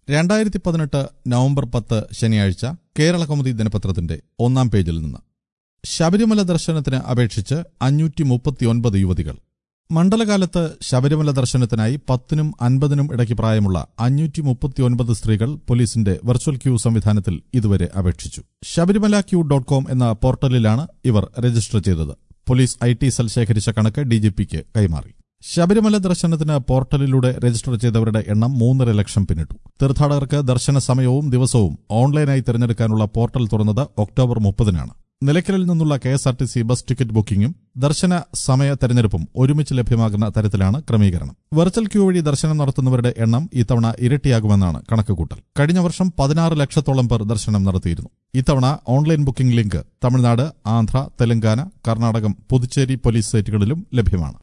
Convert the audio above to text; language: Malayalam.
രണ്ടായിരത്തി പതിനെട്ട് നവംബർ പത്ത് ശനിയാഴ്ച കേരള കൗമുദി ദിനപത്രത്തിന്റെ ഒന്നാം പേജിൽ നിന്ന് ശബരിമല ദർശനത്തിന് അപേക്ഷിച്ച് അഞ്ഞൂറ്റി മുപ്പത്തിയൊൻപത് യുവതികൾ മണ്ഡലകാലത്ത് ശബരിമല ദർശനത്തിനായി പത്തിനും അൻപതിനും ഇടയ്ക്ക് പ്രായമുള്ള അഞ്ഞൂറ്റി മുപ്പത്തിയൊൻപത് സ്ത്രീകൾ പോലീസിന്റെ വെർച്വൽ ക്യൂ സംവിധാനത്തിൽ ഇതുവരെ അപേക്ഷിച്ചു ശബരിമല ക്യൂ ഡോട്ട് കോം എന്ന പോർട്ടലിലാണ് ഇവർ രജിസ്റ്റർ ചെയ്തത് പോലീസ് ഐ ടി സെൽ ശേഖരിച്ച കണക്ക് ഡിജിപിക്ക് കൈമാറി ശബരിമല ദർശനത്തിന് പോർട്ടലിലൂടെ രജിസ്റ്റർ ചെയ്തവരുടെ എണ്ണം മൂന്നര ലക്ഷം പിന്നിട്ടു തീർത്ഥാടകർക്ക് ദർശന സമയവും ദിവസവും ഓൺലൈനായി തിരഞ്ഞെടുക്കാനുള്ള പോർട്ടൽ തുറന്നത് ഒക്ടോബർ മുപ്പതിനാണ് നിലയ്ക്കലിൽ നിന്നുള്ള K S R T C bus ticket ബുക്കിംഗും ദർശന സമയ തെരഞ്ഞെടുപ്പും ഒരുമിച്ച് ലഭ്യമാകുന്ന തരത്തിലാണ് ക്രമീകരണം വെർച്വൽ ക്യൂ വഴി ദർശനം നടത്തുന്നവരുടെ എണ്ണം ഇത്തവണ ഇരട്ടിയാകുമെന്നാണ് കണക്കുകൂട്ടൽ കഴിഞ്ഞ വർഷം പതിനാറ് ലക്ഷത്തോളം പേർ ദർശനം നടത്തിയിരുന്നു ഇത്തവണ online booking link Tamil Nadu Andhra Telangana Karnataka Puducherry police സൈറ്റുകളിലും ലഭ്യമാണ്